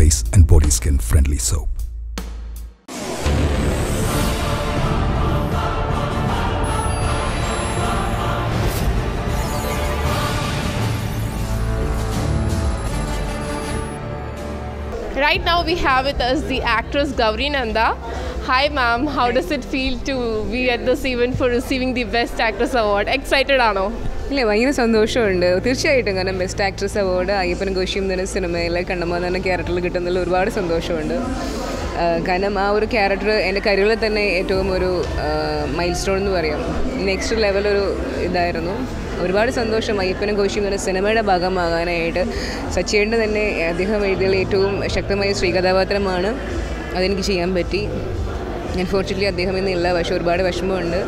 face and body skin friendly soap. Right now, we have with us the actress Gauri Nanda. Hi, ma'am. How does it feel to be at this event for receiving the Best Actress Award? Excited ആണോ ഇല്ല ഭയങ്കര സന്തോഷമുണ്ട് തീർച്ചയായിട്ടും കാരണം best actress award Ayyappan കോശിയും തന്നെ സിനിമയിലെ കണ്ണമ്മ എന്ന ക്യാരക്ടറിൽ കിട്ടുന്നതിൽ ഒരുപാട് സന്തോഷമുണ്ട് ആ, കാരണം ആ ഒരു ക്യാരക്ടർ എൻ്റെ കരിയറിൽ തന്നെ ഏറ്റവും ഒരു മൈൽ സ്റ്റോൺ എന്ന് പറയാം നെക്സ്റ്റ് ലെവൽ ഒരു ഇതായിരുന്നു ഒരുപാട് സന്തോഷം അയ്യപ്പനും കോശിയും തന്നെ സിനിമയുടെ ഭാഗമാകാനായിട്ട് സച്ചേൻ്റെ തന്നെ അദ്ദേഹം എഴുതിയ ഏറ്റവും ശക്തമായ ശ്രീകഥാപാത്രമാണ് അതെനിക്ക് ചെയ്യാൻ പറ്റി അൺഫോർച്യുനറ്റ്ലി അദ്ദേഹം ഇന്നില്ല പക്ഷേ ഒരുപാട് വിഷമമുണ്ട്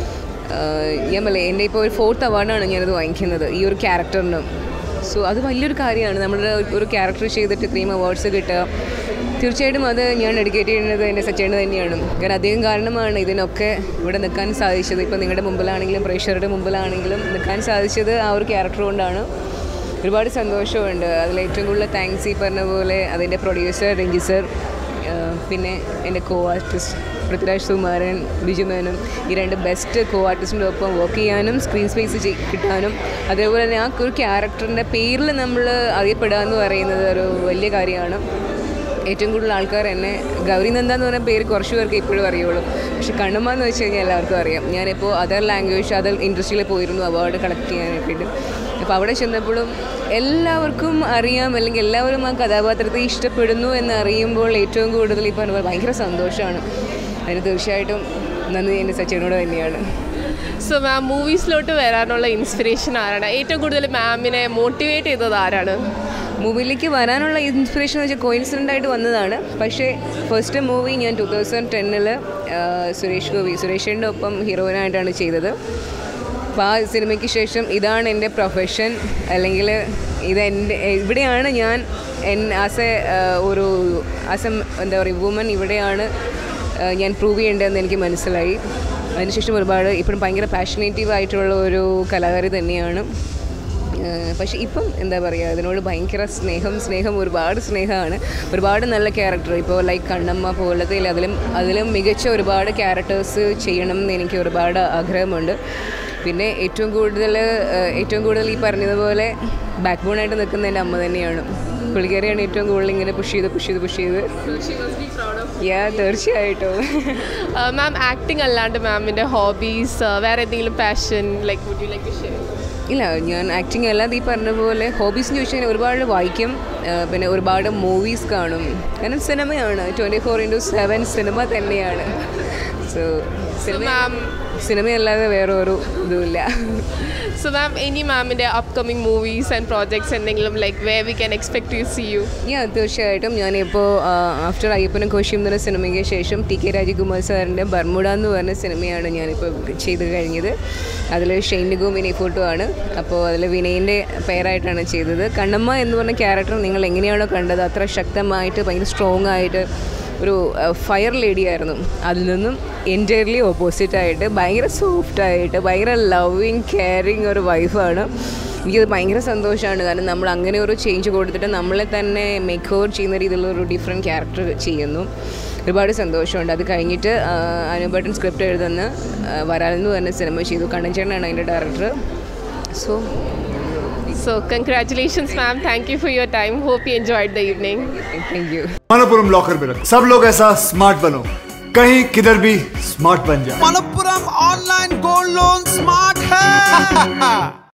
ആഹ് ഞാൻ പറയില്ലേ എൻ്റെ ഇപ്പോൾ ഒരു ഫോർത്ത് അവാർഡാണ് ഞാനത് വാങ്ങിക്കുന്നത് ഈ ഒരു ക്യാരക്ടറിന് സോ അത് വലിയൊരു കാര്യമാണ് നമ്മുടെ ഒരു ക്യാരക്ടർ ചെയ്തിട്ട് ഇത്രയും അവാർഡ്സ് കിട്ടുക തീർച്ചയായിട്ടും അത് ഞാൻ ഡെഡിക്കേറ്റ് ചെയ്യുന്നത് എൻ്റെ സച്ചേണ് തന്നെയാണ് കാരണം അദ്ദേഹം കാരണമാണ് ഇതിനൊക്കെ ഇവിടെ നിൽക്കാൻ സാധിച്ചത് ഇപ്പോൾ നിങ്ങളുടെ മുമ്പിലാണെങ്കിലും പ്രേക്ഷകരുടെ മുമ്പിലാണെങ്കിലും നിൽക്കാൻ സാധിച്ചത് ആ ഒരു ക്യാരക്ടർ കൊണ്ടാണ് ഒരുപാട് സന്തോഷമുണ്ട് അതിൽ ഏറ്റവും കൂടുതൽ താങ്ക്സ് ഈ പറഞ്ഞ പോലെ അതിൻ്റെ പ്രൊഡ്യൂസർ രഞ്ജി സർ ആഹ് പിന്നെ എൻ്റെ കോ ആർട്ടിസ്റ്റ് പൃഥ്വിരാജ് സുകുമാരൻ ബിജുമേനും ഈ രണ്ട് ബെസ്റ്റ് കോ ആർട്ടിസ്റ്റിൻ്റെ ഒപ്പം വർക്ക് ചെയ്യാനും സ്ക്രീൻ സ്പേസ് കിട്ടാനും അതേപോലെ തന്നെ ആ ഒരു ക്യാരക്ടറിൻ്റെ പേരിൽ നമ്മൾ അറിയപ്പെടുക എന്ന് പറയുന്നത് ഒരു വലിയ കാര്യമാണ് ഏറ്റവും കൂടുതൽ ആൾക്കാർ എന്നെ ഗൗരി നന്ദ എന്ന് പറഞ്ഞ പേര് കുറച്ച് പേർക്ക് ഇപ്പോഴും അറിയുള്ളൂ പക്ഷെ കണ്ണമ്മ എന്ന് വെച്ച് കഴിഞ്ഞാൽ എല്ലാവർക്കും അറിയാം ഞാനിപ്പോൾ അതർ ലാംഗ്വേജ് അതർ ഇൻഡസ്ട്രിയിൽ പോയിരുന്നു അവാർഡ് കളക്ട് ചെയ്യാനായിട്ട് അപ്പോൾ അവിടെ ചെന്നപ്പോഴും എല്ലാവർക്കും അറിയാം അല്ലെങ്കിൽ എല്ലാവരും ആ കഥാപാത്രത്തെ ഇഷ്ടപ്പെടുന്നു എന്ന് അറിയുമ്പോൾ ഏറ്റവും കൂടുതൽ ഈ പറഞ്ഞ പോലെ ഭയങ്കര സന്തോഷമാണ് അതിന് തീർച്ചയായിട്ടും നന്ദി എൻ്റെ സച്ചിനോട് തന്നെയാണ് സോ മാം മൂവീസിലോട്ട് വരാനുള്ള ഇൻസ്പിറേഷൻ ആരാണ് ഏറ്റവും കൂടുതൽ മാമിനെ മോട്ടിവേറ്റ് ചെയ്തത് ആരാണ് മൂവിയിലേക്ക് വരാനുള്ള ഇൻസ്പിറേഷൻ എന്ന് വെച്ചാൽ കോയിൻസിഡൻ്റ് ആയിട്ട് വന്നതാണ് പക്ഷേ ഫസ്റ്റ് മൂവി ഞാൻ ടു തൗസൻഡ് ടെന്നിൽ സുരേഷ് ഗോപി സുരേഷിൻ്റെ ഒപ്പം ഹീറോയിനായിട്ടാണ് ചെയ്തത് അപ്പോൾ ആ സിനിമയ്ക്ക് ശേഷം ഇതാണ് എൻ്റെ പ്രൊഫഷൻ അല്ലെങ്കിൽ ഇത് എൻ്റെ ഇവിടെയാണ് ഞാൻ എൻ ആസ് എ ഒരു ആസ് എ എന്താ പറയുക വുമൻ ഇവിടെയാണ് ആ, ഞാൻ പ്രൂവ് ചെയ്യേണ്ടതെന്ന് എനിക്ക് മനസ്സിലായി അതിനുശേഷം ഒരുപാട് ഇപ്പോഴും ഭയങ്കര പാഷനേറ്റീവ് ആയിട്ടുള്ള ഒരു കലാകാരി തന്നെയാണ് ഏഹ് പക്ഷേ ഇപ്പം എന്താ പറയുക അതിനോട് ഭയങ്കര സ്നേഹം സ്നേഹം ഒരുപാട് സ്നേഹമാണ് ഒരുപാട് നല്ല ക്യാരക്ടർ ഇപ്പോൾ ലൈക്ക് കണ്ണമ്മ പോലത്തെ ഇല്ല, അതിലും അതിലും മികച്ച ഒരുപാട് ക്യാരക്ടേഴ്സ് ചെയ്യണം എന്ന് എനിക്ക് ഒരുപാട് ആഗ്രഹമുണ്ട് പിന്നെ ഏറ്റവും കൂടുതൽ ഏഹ് ഏറ്റവും കൂടുതൽ ഈ പറഞ്ഞതുപോലെ ബാക്ക് ബോണായിട്ട് നിൽക്കുന്ന എൻ്റെ അമ്മ തന്നെയാണ് പുള്ളിക്കാരിയാണ് ഏറ്റവും കൂടുതൽ ഇങ്ങനെ പുഷ് ചെയ്ത് പുഷ് ചെയ്ത് പുഷ് ചെയ്ത് യാ തീർച്ചയായിട്ടും മാം ആക്ടിങ് അല്ലാണ്ട് മാമിൻ്റെ ഹോബീസ് വേറെ എന്തെങ്കിലും passion like would you like to share ഇല്ല ഞാൻ ആക്ടിങ് അല്ലാതെ ഈ പറഞ്ഞ പോലെ ഹോബീസ് എന്ന് ചോദിച്ചാൽ ഒരുപാട് വായിക്കും ആ, പിന്നെ ഒരുപാട് മൂവീസ് കാണും കാരണം സിനിമയാണ് ട്വൻറ്റി ഫോർ ഇൻറ്റു സെവൻ സിനിമ തന്നെയാണ് സോ സിനിമ മാം സിനിമയല്ലാതെ വേറെ ഒരു ഇതുമില്ല സോ മാം ഇനി മാമിൻ്റെ അപ്കമിങ് മൂവീസ് ആൻഡ് പ്രോജക്ട്സ് എന്തെങ്കിലും like way we can expect to see you ഞാൻ തീർച്ചയായിട്ടും ഞാനിപ്പോൾ ആഫ്റ്റർ അയ്യപ്പനും കോശിയും എന്ന സിനിമയ്ക്ക് ശേഷം ടി കെ രാജകുമാർ സാറിൻ്റെ ബർമുഡ എന്ന് പറഞ്ഞ സിനിമയാണ് ഞാനിപ്പോൾ ചെയ്ത് കഴിഞ്ഞത് അതിൽ ഷെയ്ൻ നിഗും വിനയ് ഫോട്ടോ ആണ് അപ്പോൾ അതിൽ വിനയിൻ്റെ പേരായിട്ടാണ് ചെയ്തത് കണ്ണമ്മ എന്ന് പറഞ്ഞ ക്യാരക്ടർ നിങ്ങൾ എങ്ങനെയാണോ കണ്ടത് അത്ര ശക്തമായിട്ട് ഭയങ്കര സ്ട്രോങ് ആയിട്ട് ഒരു ഫയർ ലേഡി ആയിരുന്നു അതിൽ നിന്നും എൻറ്റയർലി ഓപ്പോസിറ്റ് ആയിട്ട് ഭയങ്കര സോഫ്റ്റ് ആയിട്ട് ഭയങ്കര ലവിങ് കെയറിങ് ഒരു വൈഫാണ് എനിക്കത് ഭയങ്കര സന്തോഷമാണ് കാരണം നമ്മൾ അങ്ങനെ ഒരു ചേഞ്ച് കൊടുത്തിട്ട് നമ്മളെ തന്നെ മേക്ക് ഓവർ ചെയ്യുന്ന രീതിയിലുള്ള ഒരു ഡിഫറെൻറ്റ് ക്യാരക്ടർ ചെയ്യുന്നു ഒരുപാട് സന്തോഷമുണ്ട് അത് കഴിഞ്ഞിട്ട് അനുബട്ടൻ സ്ക്രിപ്റ്റ് എഴുതുന്ന ആ, വരാൽ എന്ന് പറഞ്ഞ സിനിമ ചെയ്തു കണ്ണൻചേട്ടനാണ് അതിൻ്റെ director so so congratulations ma'am thank you for your time hope you enjoyed the evening thank you Manappuram locker में रख सब लोग ऐसा स्मार्ट बनो कहीं किधर भी स्मार्ट बन जाओ Manappuram online gold loan smart है